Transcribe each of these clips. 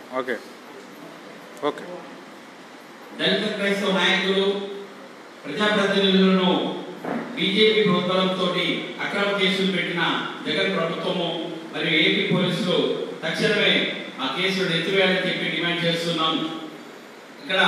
okay okay దళిత క్రైస్తవ నాయకులు ప్రజాప్రతినిధులను బీజేపీ ప్రభుత్వంతో అక్రమ కేసులు పెట్టిన జగన్ ప్రభుత్వము మరియు ఏపీ పోలీసులు తక్షణమే ఆ కేసులను ఎత్తివేయాలని చెప్పి డిమాండ్ చేస్తున్నాం ఇక్కడ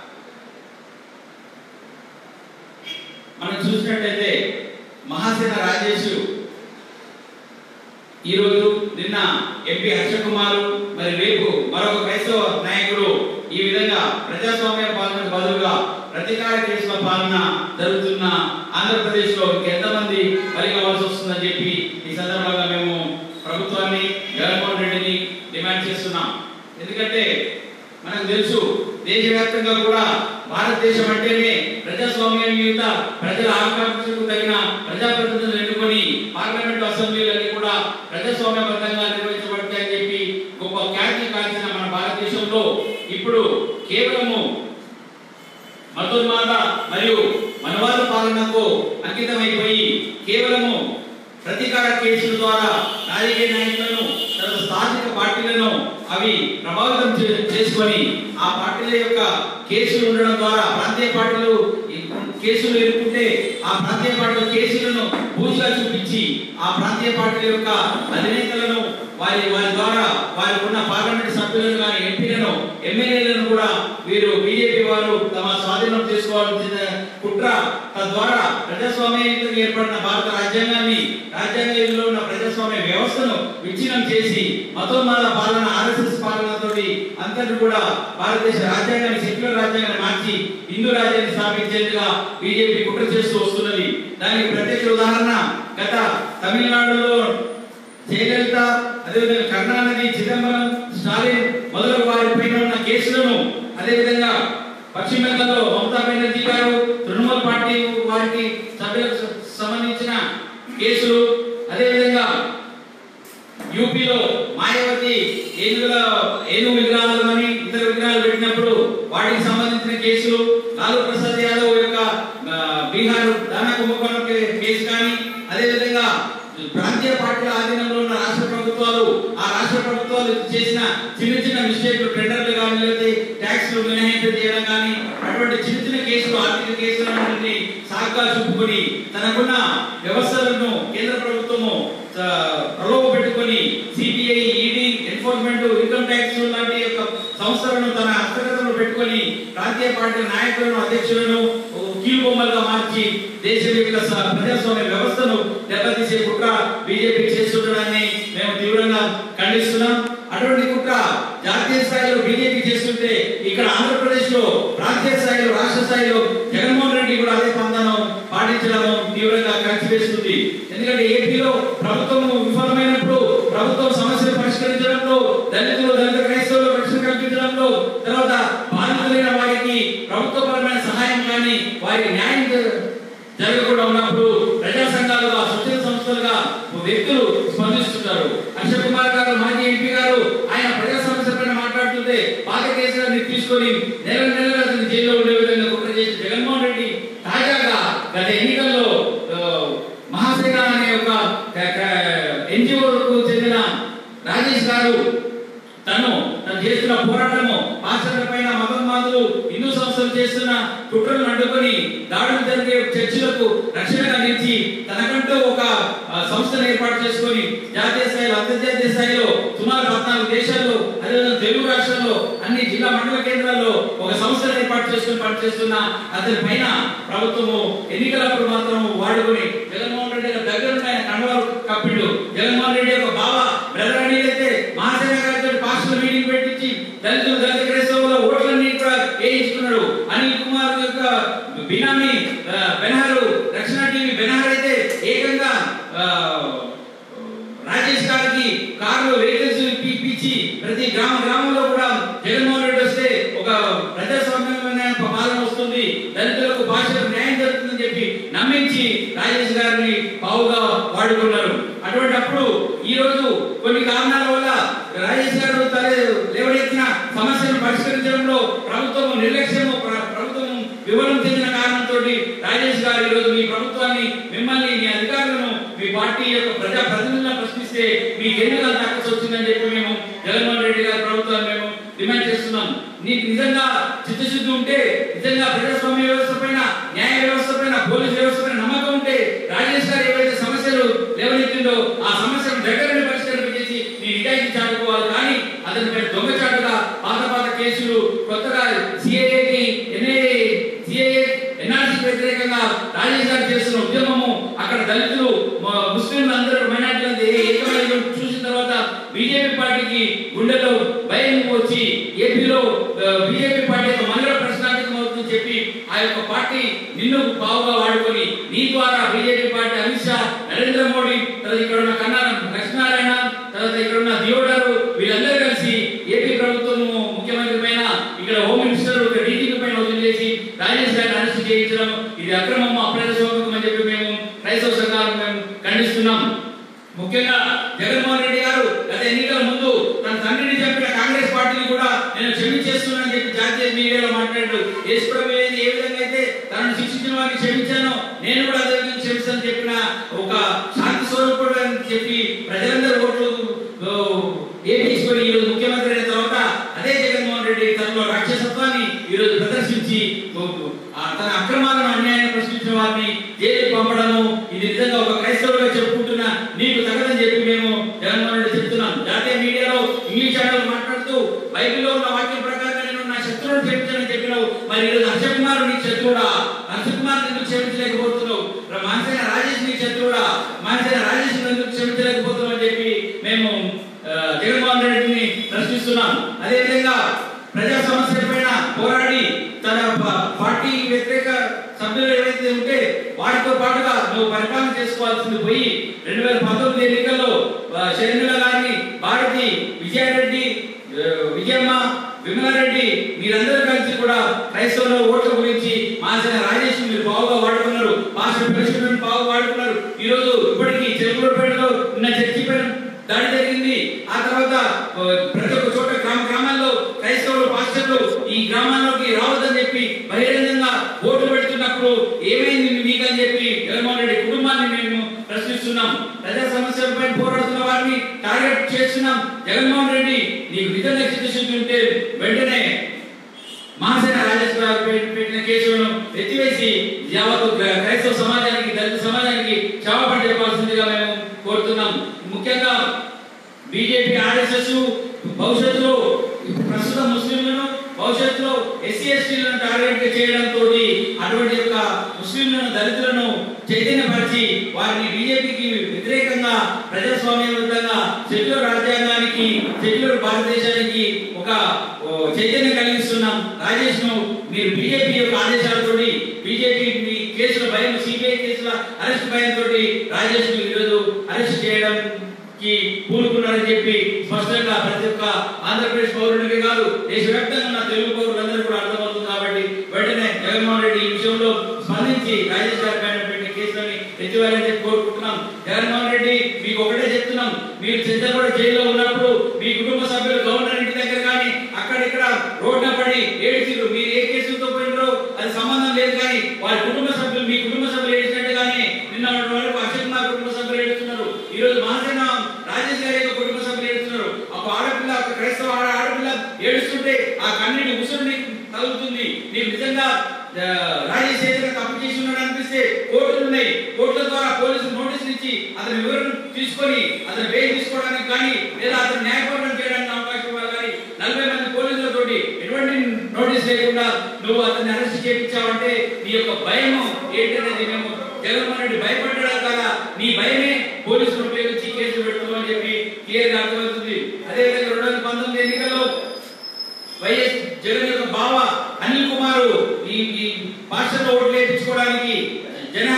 మనం చూసినట్లయితే మహాసేన రాజేష్ ఈరోజు నిన్న ఎంపీ హర్ష కుమార్ మరి రేపు మరొక క్రైస్తవ నాయకుడు ఈ విధంగా ప్రజాస్వామ్య పాలనకు బదులుగా ప్రతీకార కేసుల పాలన జరుగుతున్న ఆంధ్రప్రదేశ్ లో ఎంతమంది బలి కావాల్సి వస్తుందని చెప్పి ఈ సందర్భంగా మేము ప్రభుత్వాన్ని జగన్మోహన్ రెడ్డిని డిమాండ్ చేస్తున్నాం ఎందుకంటే మనకు తెలుసు దేశవ్యాప్తంగా కూడా భారతదేశం అంటేనే ప్రజాస్వామ్యయుత ప్రజల ఆకాంక్షకు తగిన ప్రజాప్రతినిధులను ఎన్నుకొని పార్లమెంట్ అసెంబ్లీలన్నీ కూడా ప్రజాస్వామ్యబద్ధంగా నిర్వహించబడతాయని చెప్పి గొప్ప ఖ్యాతి కాల్చిన మన భారతదేశంలో ఇప్పుడు కేవలము మతోన్మాద మరియు మనవాద పాలనకు అంకితమైపోయి కేవలము ప్రతీకార కేసుల ద్వారా రాజకీయ నాయకులను తర్వాత స్థానిక పార్టీలను అవి ప్రభావితం చే- చేసుకొని ఆ పార్టీల యొక్క కేసులు ఉండడం ద్వారా ప్రాంతీయ పార్టీలు ఈ కేసులు ఎదుర్కొంటే ఆ ప్రాంతీయ పార్టీల కేసులను పూజగా చూపించి ఆ ప్రాంతీయ పార్టీల యొక్క అధినేతలను వారి వారి ద్వారా వారికి ఉన్న పార్లమెంట్ సభ్యులను కానీ ఎంపీలను ఎమ్మెల్యేలను కూడా వీరు బీజేపీ వారు తమ స్వాధీనం చేసుకోవాల్సిన కుట్ర తద్వారా ప్రజాస్వామ్యంతో ఏర్పడిన భారత రాజ్యాంగాన్ని రాజ్యాంగంలో ఉన్న ప్రజాస్వామ్య వ్యవస్థను విచ్ఛిన్నం చేసి మతోన్మాద పాలన ఆర్ఎస్ఎస్ పాలనతోటి అంతటి కూడా భారతదేశ రాజ్యాంగాన్ని సెక్యులర్ రాజ్యాంగాన్ని మార్చి హిందూ రాజ్యాన్ని స్థాపించేందుగా బీజేపీ కుట్ర చేస్తూ వస్తున్నది దానికి ప్రత్యక్ష ఉదాహరణ గత తమిళనాడులో జయలలిత అదేవిధంగా కరుణానిధి చిదంబరం స్టాలిన్ మొదలగు వారి పైన ఉన్న కేసులను అదేవిధంగా పశ్చిమ బెంగాల్లో మమతా బెనర్జీ గారు తృణమూల్ పార్టీ వారికి సభ్యులకు స- సంబంధించిన కేసులు అదేవిధంగా యూపీలో మాయావతి ఏనుగుల ఏనుగు విగ్రహాలు అని ఇతర విగ్రహాలు పెట్టినప్పుడు వాటికి సంబంధించిన కేసులు లాలూ ప్రసాద్ యాదవ్ యొక్క ఆ, బీహార్ దానా కుంభకోణం కే- కేసు కానీ అదేవిధంగా ప్రాంతీయ పార్టీల ఆధీనంలో ఉన్న రాష్ట్ర ప్రభుత్వాలు ఆ రాష్ట్ర ప్రభుత్వాలు చేసిన చిన్న చిన్న మిస్టేక్లు టెండర్లు కానీ లేకపోతే ట్యాక్స్లు మినహాయింపు చేయడం కానీ అటువంటి చిన్న చిన్న కేసులు ఆర్థిక కేసులన్నింటినీ సాగ్గా చూపుకొని తనకున్న వ్యవస్థలను కేంద్ర ప్రభుత్వము ఆ, ప్రలోభ పెట్టుకొని CBI ED enforcement income tax లాంటి యొక్క సంస్థలను తన హస్తగతంలో పెట్టుకొని ప్రాంతీయ పార్టీల నాయకులను అధ్యక్షులను కీలు బొమ్మలుగా మార్చి దేశం యొక్క స- ప్రజాస్వామ్య వ్యవస్థను దెబ్బతీసే కుట్ర బీజేపీ చేస్తుండడాన్ని మేము తీవ్రంగా ఖండిస్తున్నాం అటువంటి కుట్ర జాతీయ స్థాయిలో బీజేపీ చేస్తుంటే ఇక్కడ ఆంధ్రప్రదేశ్ లో ప్రాంతీయ స్థాయిలో రాష్ట్ర స్థాయిలో జగన్మోహన్ రెడ్డి కూడా అదే పందాను పాటించడం తీవ్రంగా కలిసివేస్తుంది ఎందుకంటే ఏపీలో ప్రభుత్వం విఫలమైనప్పుడు ప్రభుత్వం సమస్యలు పరిష్కరించడంలో దళితులు దళిత క్రైస్తవులు రక్షణ కల్పించడంలో తర్వాత బాధితులైన వారికి ప్రభుత్వపరమైన సహాయం కానీ వారికి న్యాయం జ- జరగకుండా ఉన్నప్పుడు ప్రజా సంఘాలుగా స్వచ్ఛంద సంస్థలుగా వ్యక్తులు స్పందిస్తుంటారు హర్ష కుమార్ గారు మాజీ ఎంపీ గారు ఆయన ప్రజా సమస్య పైన మాట్లాడుతుంటే పాత కేసులన్నీ తీసుకొని నెల నెలలు అతను జైల్లో ఉండే విధంగా కుట్ర చేసి జగన్మోహన్ రెడ్డి తాజాగా గత ఎన్నికల్లో ఆ, మహాసేన అనే ఒక ఎన్జిఓకు చెందిన రాజేష్ గారు తను తను చేస్తున్న పోరాటము పాస్టర్ల పైన మతోన్మాదులు హిందూ సంస్థలు చేస్తున్న కుట్రలను అడ్డుకొని దాడులు జరిగే చర్చిలకు రక్షణగా నిలిచి తనకంటూ ఒక ఆ, సంస్థను ఏర్పాటు చేసుకొని జాతీయ స్థాయిలో అంతర్జాతీయ స్థాయిలో సుమారు పద్నాలుగు దేశాల్లో అదేవిధంగా తెలుగు రాష్ట్రాల్లో అన్ని జిల్లా మండల కేంద్రాల్లో ఒక సంస్థను ఏర్పాటు చేసుకుని పనిచేస్తున్న అతని పైన ప్రభుత్వము ఎన్నికలప్పుడు మాత్రం వాడుకొని జగన్మోహన్ రెడ్డి గారి దగ్గర ఉన్న ఆయన కండవాలు కప్పిండు జగన్మోహన్ రెడ్డి యొక్క బావ బ్రదర్ అని అయితే మహాసేన గారితో పాస్టల్ మీటింగ్ పెట్టించి దళితులు దళిత క్రైస్తవుల ఓట్లన్నీ కూడా వేయించుకున్నాడు అనిల్ కుమార్ యొక్క బినామీ ఆ, బెనహారు రక్షణ టీవీ బెనహార్ అయితే ఏకంగా ఆ, రాజేష్ గారికి కార్లు వెహికల్స్ ఇప్పించి ప్రతి గ్రామ గ్రామంలో కూడా జగన్మోహన్ రెడ్డి వస్తే ఒక ప్రజాస్వామ్యమైన ఒక పాలన వస్తుంది దళితులకు భాషలకు న్యాయం జరుగుతుందని చెప్పి నమ్మించి రాజేష్ గారిని పావుగా వాడుకున్నారు అటువంటప్పుడు ఈ రోజు కొన్ని కారణాల వల్ల రాజేష్ గారు తల లేవనెత్తిన సమస్యను పరిష్కరించడంలో ప్రభుత్వం నిర్లక్ష్యము ప్ర- ప్రభుత్వం వివరం చెందిన కారణంతో రాజేష్ గారు ఈ రోజు మీ ప్రభుత్వాన్ని మిమ్మల్ని మీ అధికారులను మీ పార్టీ యొక్క ప్రజా ప్రతినిధులను ప్రశ్నిస్తే మీకు ఎన్నికలు దక్కసి వచ్చిందని చెప్పి మేము జగన్మోహన్ రెడ్డి గారి ప్రభుత్వాన్ని మేము నీకు నిజంగా చిత్తశుద్ధి ఉంటే నిజంగా ప్రజాస్వామ్య వ్యవస్థ పైన న్యాయ వ్యవస్థ పైన పోలీస్ వ్యవస్థ పైన నమ్మకం ఉంటే రాజేష్ గారు ఏవైతే సమస్యలు లేవనెత్తిందో ఆ సమస్యను దగ్గరని పరిష్కారం చేసి నీ నిజాయితీ చాటుకోవాలి కానీ అతని పైన దొంగచాటుగా పాత పాత కేసులు కొత్తగా సిఐఏకి ఎన్ఐఏ సిఐఏ ఎన్ఆర్సీ వ్యతిరేకంగా రాజేష్ గారు చేస్తున్న ఉద్యమము అక్కడ దళితులు మ- ముస్లింలు అందరూ మైనార్టీలు ఏకమై చూసిన తర్వాత బీజేపీ పార్టీకి గుండెలో భయం వచ్చి ఏపీలో బీజేపీ పార్టీ యొక్క మనుగడ ప్రశ్నార్థకం అవుతుందని చెప్పి ఆ యొక్క పార్టీ నిన్ను బావుగా వాడుకొని నీ ద్వారా బీజేపీ పార్టీ అమిత్ షా నరేంద్ర మోడీ తర్వాత ఇక్కడ ఉన్న కన్నా లక్ష్మీనారాయణ తర్వాత ఇక్కడ ఉన్న దియోడారు వీళ్ళందరూ కలిసి ఏపీ ప్రభుత్వం ముఖ్యమంత్రి పైన ఇక్కడ హోమ్ మినిస్టర్ ఒక డీజీపీ పైన వదిలేసి రాజేష్ గారిని అరెస్ట్ చేయించడం ఇది అక్రమం అప్రజాస్వామికం అని చెప్పి మేము క్రైస్తవ సంఘాలు మేము ఖండిస్తున్నాం ముఖ్యంగా జగన్మోహన్ రెడ్డి గారు గత ఎన్నికల ముందు తన తండ్రిని చంపిన కాంగ్రెస్ పార్టీని కూడా నేను క్షమించేస్తున్నానని చెప్పి జాతీయ మీడియాలో మాట్లాడాడు యేసుప్రభు ఏది ఏ విధంగా అయితే తనను శిక్షించిన వారిని క్షమించానో నేను కూడా అదే విధంగా క్షమిస్తానని చెప్పిన ఒక శాంతి స్వరూపుడు అని చెప్పి ప్రజలందరూ ఓట్లు ఓ, వేయించుకొని ఈ రోజు ముఖ్యమంత్రి అయిన తర్వాత అదే జగన్మోహన్ రెడ్డి తనలో రాక్షసత్వాన్ని ఈ రోజు ప్రదర్శించి ఓ, ఆ తన అక్రమాలను అన్యాయాన్ని ప్రశ్నించిన వారిని జైలుకి పంపడము ఇది నిజంగా ఒక క్రైస్తవులుగా చెప్పుకుంటున్న నీకు తగదని చెప్పి మేము జగన్మోహన్ రెడ్డి చెప్తున్నాం జాతీయ మీడియాలో ఇంగ్లీష్ ఛానల్ మాట్లాడుతూ బైబిల్లో ఉన్న వాక్యం ప్రకారంగా నేను నా శత్రువును క్షమించాలని చెప్పినావు మరి ఈరోజు హర్షకుమార్ నీకు శత్రువుడా హర్షకుమార్ ఎందుకు క్షమించలేకపోతున్నావు మానసైన రాజేష్ నీకు శత్రువుడా మానసైన రాజేష్ ఎందుకు క్షమించలేకపోతున్నావు అని చెప్పి మేము ఆ, జగన్మోహన్ రెడ్డిని ప్రశ్నిస్తున్నాం అదేవిధంగా ప్రజా సమస్యల పైన పోరాడి తన ప- పార్టీ వ్యతిరేక సభ్యులు ఏవైతే ఉంటే వాటితో పాటుగా నువ్వు పరిపాలన చేసుకోవాల్సింది పోయి రెండు వేల పంతొమ్మిది ఎన్నికల్లో ఆ, షర్మిల గారిని భారతి విజయారెడ్డి ఆ, విజయమ్మ విమలారెడ్డి మీరందరూ కలిసి కూడా క్రైస్తవుల ఓట్ల గురించి మాసిన రాజేష్ మీరు బాగుగా వాడుకున్నారు మాస్టర్ ప్రెసిడెంట్ బాగా వాడుకున్నారు ఈ రోజు ఇప్పటికీ చెరుకులపేటలో ఉన్న చర్చి పైన దాడి జరిగింది ఆ తర్వాత ఆ, ప్రతి ఒక్క చోట గ్రామ గ్రామాల్లో క్రైస్తవులు పాస్టర్లు ఈ గ్రామాల్లోకి రావద్దని చెప్పి బహిరంగంగా ఓట్లు పెడుతున్నప్పుడు ఏమైంది మీకని చెప్పి జగన్మోహన్ రెడ్డి కుటుంబాన్ని మేము ప్రశ్నిస్తున్నాం ప్రజా సమస్యలపై పోరాడుతున్న వారిని టార్గెట్ చేస్తున్నాం జగన్మోహన్ రెడ్డి నీకు నిజంగా చిత్తశుద్ధి ఉంటే వెంటనే మహాసేన రాజేష్ గారు పె- పెట్టిన కేసులను ఎత్తివేసి యావత్ క్రై- క్రైస్తవ సమాజానికి దళిత సమాజానికి క్షమాపణ చెప్పాల్సిందిగా మేము కోరుతున్నాం ముఖ్యంగా బీజేపీ ఆర్ఎస్ఎస్ భవిష్యత్తులో ఇప్పుడు ప్రస్తుతం ముస్లింలను భవిష్యత్తులో ఎస్సీ ఎస్టీలను టార్గెట్ చేయడంతో అటువంటి యొక్క ముస్లింలను దళితులను చైతన్యపరిచి వారిని బీజేపీకి వ్యతిరేకంగా ప్రజాస్వామ్యబద్ధంగా సెక్యులర్ రాజ్యాంగానికి సెక్యులర్ భారతదేశానికి ఒక ఓ, చైతన్యం కలిగిస్తున్నాం రాజేష్ ను మీరు బీజేపీ యొక్క ఆదేశాలతో బీజేపీ మీ కేసుల భయం సిబిఐ కేసుల అరెస్ట్ భయంతో రాజేష్ ను ఈరోజు అరెస్ట్ చేయడం కి పూనుకున్నారని చెప్పి స్పష్టంగా ప్రతి ఒక్క ఆంధ్రప్రదేశ్ పౌరుడికి కాదు దేశవ్యాప్తంగా ఉన్న తెలుగు పౌరులందరూ కూడా అర్థమవుతుంది కాబట్టి వెంటనే జగన్మోహన్ రెడ్డి ఈ విషయంలో స్పందించి రాజేష్ గారి పైన పెట్టిన కేసులని ఎత్తివేయాలని చెప్పి కోరుకుంటున్నాం జగన్మోహన్ రెడ్డి మీకు ఒకటే చెప్తున్నాం మీరు చింతపడి జైల్లో ఉన్నప్పుడు మీ కుటుంబ సభ్యులు గవర్నర్ ఇంటి దగ్గర కానీ అక్కడ ఇక్కడ రోడ్న పడి ఏడ్చిరు మీరు ఏ కేసులతో పోయినరో అది సంబంధం లేదు కానీ వారి కుటుంబ సభ్యులు మీ కుటుంబ సభ్యులు ఏడ్చినట్టుగానే నిన్న వరకు అక్షయ్ కుమార్ కుటుంబ సభ్యులు ఏడుస్తున్నారు ఈ రోజు మహాసేన రాజేష్ గారి యొక్క కుటుంబ సభ్యులు ఏడుస్తున్నారు ఒక ఆడపిల్ల ఒక క్రైస్తవ ఆడ ఆడపిల్ల ఏడుస్తుంటే ఆ కన్నీటి ఉసురు నీకు తగులుతుంది నీకు నిజంగా ఆ, రాజేష్ ఏదైనా తప్పు చేసి ఉన్నాడు అనిపిస్తే కోర్టులు ఉన్నాయి కోర్టుల ద్వారా పోలీసులు నోటీసులు ఇచ్చి అతని వివరణ తీసుకొని అతని బెయిల్ తీసుకోవడానికి కానీ లేదా అతను న్యాయపోరాటం చేయడానికి అవకాశం ఇవ్వాలి కానీ నలభై మంది పోలీసులతోటి ఎటువంటి నోటీస్ లేకుండా నువ్వు అతన్ని అరెస్ట్ చేయించావంటే నీ యొక్క భయం ఏంటనేది మేము జగన్మోహన్ రెడ్డి భయపడ్డా కదా నీ భయమే పోలీసులు ఉపయోగించి కేసులు పెడుతున్నామని చెప్పి క్లియర్ గా అర్థమవుతుంది అదేవిధంగా రెండు వేల పంతొమ్మిది ఎన్నికల్లో వైఎస్ జగన్ యొక్క బావ అనిల్ కుమార్ ఈ ఈ భాషలో ఓట్లు వేయించుకోవడానికి జన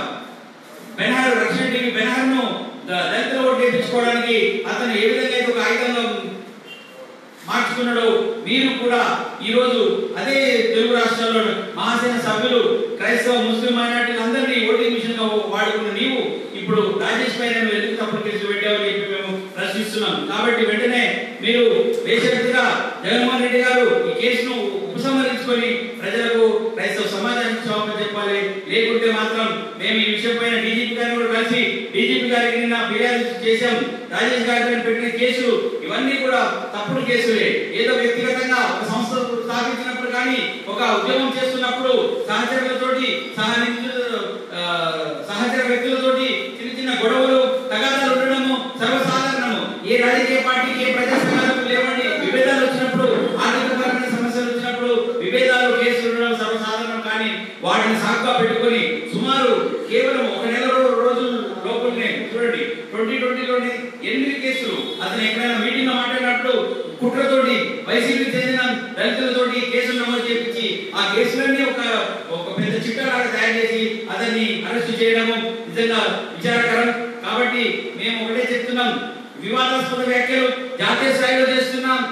బెనహార్ రక్షణ టీవీ బెనహార్ ను దళితుల ఓట్లు వేయించుకోవడానికి అతను ఏ విధంగా అయితే ఒక ఆయుధంగా మార్చుకున్నాడు మీరు కూడా ఈ రోజు అదే తెలుగు రాష్ట్రాల్లో మహాసేన సభ్యులు క్రైస్తవ ముస్లిం మైనార్టీలు అందరినీ ఓటింగ్ మిషన్ గా వాడుకున్న నీవు ఇప్పుడు రాజేష్ పైన నువ్వు ఎందుకు తప్పుడు కేసు పెట్టావని చెప్పి మేము ప్రశ్నిస్తున్నాం కాబట్టి వెంటనే మీరు బేషరతుగా జగన్మోహన్ రెడ్డి గారు ఈ కేసును ఉపసంహరించుకొని ప్రజలకు క్రైస్తవ సమాజానికి క్షమాపణ చెప్పాలి లేకుంటే మాత్రం మేము ఈ విషయం పైన డీజీపీ గారిని కూడా కలిసి డీజీపీ గారికి నిన్న ఫిర్యాదు చేశాం రాజేష్ గారి పైన పెట్టిన కేసు ఇవన్నీ కూడా తప్పుడు కేసులే ఏదో వ్యక్తిగతంగా ఒక సంస్థ స్థాపించినప్పుడు కానీ ఒక ఉద్యమం చేస్తున్నప్పుడు సహచరులతోటి సహనిధులు ఆ, సహచర వ్యక్తులతోటి చిన్న చిన్న గొడవలు తగాదాలు ఉండడము సర్వసాధారణము ఏ రాజకీయ పార్టీకి ఏ ప్రజా సంఘాలకు లేవండి విభేదాలు వచ్చినప్పుడు ఆర్థికపరమైన సమస్యలు వచ్చినప్పుడు విభేదాలు కేసులు ఉండడం సర్వసాధారణం కానీ వాటిని సాకుగా పెట్టుకొని సుమారు కేవలం ఒక నెల రో- రోజుల లోపలనే చూడండి ట్వంటీ ట్వంటీలోనే ఎనిమిది కేసులు అతను ఎక్కడైనా మీటింగ్ లో మాట్లాడినప్పుడు కుట్రతోటి వైసీపీ చెందిన దళితులతోటి కేసులు నమోదు చేపించి ఆ కేసులన్నీ ఒక ఒక పెద్ద చిట్టలాగా తయారు చేసి అతన్ని అరెస్ట్ చేయడము నిజంగా విచారకరం కాబట్టి మేము ఒకటే చెప్తున్నాం వివాదాస్పద వ్యాఖ్యలు జాతీయ స్థాయిలో చేస్తున్నాం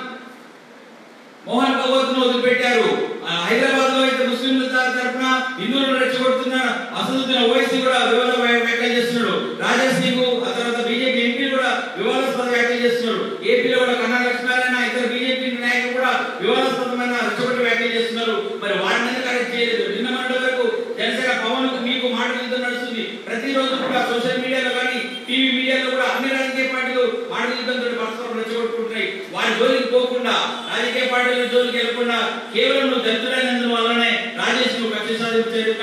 మోహన్ భగవత్ ను వదిలిపెట్టారు ఆ, హైదరాబాద్ లో అయితే ముస్లింల త- తరపున హిందువులను రెచ్చగొడుతున్న అసదుద్దీన్ ఓవైసీ కూడా వివాద వ్య- వ్యాఖ్యలు చేస్తున్నాడు రాజా సింగ్ ఆ తర్వాత బీజేపీ ఎంపీ కూడా వివాదాస్పద వ్యాఖ్యలు చేస్తున్నాడు ఏపీలో కూడా కన్నా లక్ష్మీనారాయణ ఇతర బీజేపీ నాయకులు కూడా వివాదాస్పదమైన రెచ్చగొట్టి వ్యాఖ్యలు చేస్తున్నారు మరి వారిని ఎందుకు అరెస్ట్ చేయలేదు నిన్న మొన్నటి వరకు జనసేన పవన్ కు మీకు మాట యుద్ధం నడుస్తుంది ప్రతిరోజు కూడా సోషల్ మీడియాలో కానీ టీవీ మీడియాలో కూడా అన్ని రాజకీయ పార్టీలు మాట యుద్ధంతో పరస్పరం రెచ్చగొట్టుకుంటున్నాయి వారి జోలికి పోకుండా రాజకీయ పార్టీల జోలికి వెళ్లకుండా కేవలం నువ్వు దళితులైనందు వల్లనే రాజేష్ ను కక్ష సాధించేట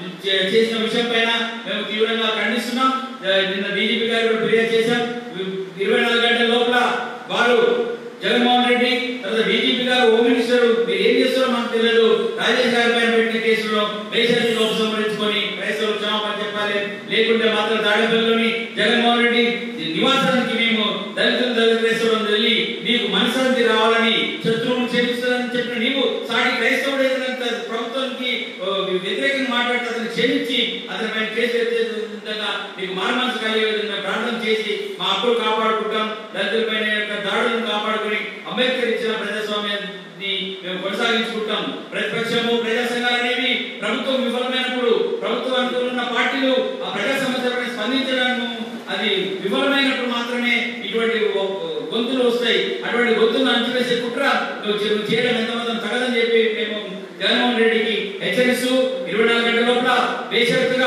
చేసిన విషయం పైన మేము తీవ్రంగా ఖండిస్తున్నాం ఆ, నిన్న డీజీపీ గారు కూడా ఫిర్యాదు చేశాం ఇరవై నాలుగు గంటల లోపల వారు జగన్మోహన్ రెడ్డి తర్వాత డీజీపీ గారు హోమ్ మినిస్టర్ మీరు ఏం చేస్తారో మాకు తెలియదు రాజేష్ గారి పైన పెట్టిన కేసులో వేషాన్ని ఉపసంహరించుకొని క్రైస్తవులు క్షమాపణ చెప్పాలి లేకుంటే మాత్రం తాడేపల్లిలోని జగన్మోహన్ రెడ్డి నివాసానికి మేము దళితులు దళిత క్రైస్తవులను వెళ్ళి నీకు మనశాంతి రావాలని శత్రువును క్షమిస్తానని చెప్పిన నీవు సాటి క్రైస్తవుడు ఏదైనా ప్రభుత్వానికి ఆ, వ్యతిరేకంగా మాట్లాడితే అతను క్షమించి అతని పైన కేసు ఎత్తే విధంగా నీకు మానమాంస కలిగే విధంగా ప్రార్థన చేసి మా హక్కులు కాపాడుకుంటాం దళితుల పైన యొక్క దాడులను కాపాడుకొని అంబేద్కర్ ఇచ్చిన ప్రజాస్వామ్యాన్ని మేము కొనసాగించుకుంటాం ప్రతిపక్షము ప్రజా సంఘాలు అనేవి ప్రభుత్వం విఫలమైనప్పుడు ప్రభుత్వం అనుకున్న పార్టీలు ఆ ప్రజా సమస్యలపై స్పందించడానికి అది విఫలమైనప్పుడు మాత్రమే ఇటువంటి ఒ- గొంతులు వస్తాయి అటువంటి గొంతులను అణచివేసే కుట్ర నువ్వు చే- నువ్వు చేయడం ఎంత మాత్రం తగదని చెప్పి మేము జగన్మోహన్ రెడ్డికి హెచ్చరిస్తూ ఇరవై నాలుగు గంటల లోపల బేషరతుగా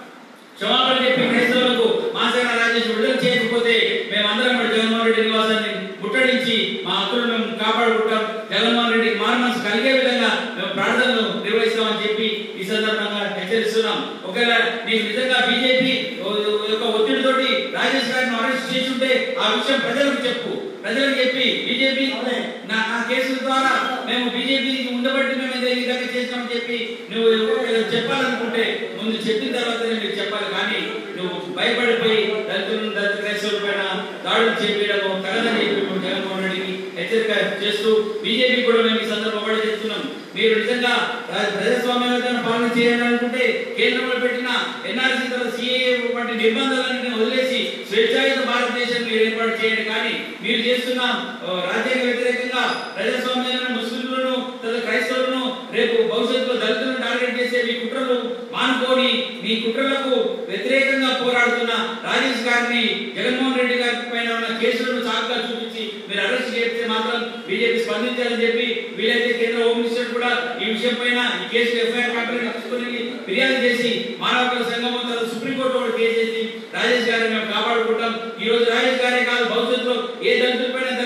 క్షమాపణ చెప్పి క్రైస్తవులకు మాసేన రాజేష్ విడుదల చేయకపోతే మేమందరం కూడా జగన్మోహన్ రెడ్డి నివాసాన్ని ముట్టడించి మా హక్కులను మేము కాపాడుకుంటాం జగన్మోహన్ రెడ్డికి మారుమనసు కలిగే విధంగా మేము ప్రార్థనలు నిర్వహిస్తామని చెప్పి ఈ సందర్భంగా హెచ్చరిస్తున్నాం ఒకవేళ నీకు నిజంగా బీజేపీ యొక్క ఒత్తిడితోటి రాజేష్ గారిని అరెస్ట్ చేసి ఉంటే ఆ విషయం ప్రజలకు చెప్పు ప్రజలకు చెప్పి బీజేపీ నా నా కేసుల ద్వారా మేము బీజేపీ ఉండబట్టి మేము ఏదో ఈ విధంగా చేసినామని చెప్పి నువ్వు ఏదో చెప్పాలనుకుంటే ముందు చెప్పిన తర్వాతనే మీరు చెప్పాలి కానీ నువ్వు భయపడిపోయి దళితులను దళిత క్రైస్తవుల పైన దాడులు చేపించడము తగదని చెప్పి మేము జగన్మోహన్ రెడ్డికి హెచ్చరిక చేస్తూ బీజేపీ కూడా మేము ఈ సందర్భంగా చెప్తున్నాం మీరు నిజంగా రా- ప్రజాస్వామ్యయుతమైన పాలన చేయాలనుకుంటే కేంద్రంలో పెట్టిన ఎన్ఆర్సీ తర్వాత సిఏఏ వంటి నిర్బంధాలన్నింటినీ వదిలేసి స్వేచ్ఛాయుత భారతదేశం మీరు ఏర్పాటు చేయండి కానీ మీరు చేస్తున్న ఆ, రాజ్యాంగ వ్యతిరేకంగా ప్రజాస్వామ్యాలను ముస్లింలను తర్వాత క్రైస్తవులను రేపు భవిష్యత్తులో దళితులను టార్గెట్ చేసే మీ కుట్రలు మానుకొని మీ కుట్రలకు వ్యతిరేకంగా పోరాడుతున్న రాజేష్ గారిని జగన్మోహన్ రెడ్డి గారి పైన ఉన్న కేసులను సాకుగా చూపించి మీరు అరెస్ట్ చేస్తే మాత్రం బీజేపీ స్పందించాలని చెప్పి వీలైతే కేంద్ర హోమ్ మినిస్టర్ కూడా ఈ విషయం పైన ఈ కేసు ఎఫ్ఐఆర్ కంప్లైంట్ తీసుకుని ఫిర్యాదు చేసి మానవ హక్కుల సంఘం తర్వాత సుప్రీంకోర్టు కూడా కేసు చేసి రాజేష్ గారిని మేము కాపాడుకుంటాం ఈ రోజు రాజేష్ గారే కాదు భవిష్యత్తులో ఏ దళితుల పైన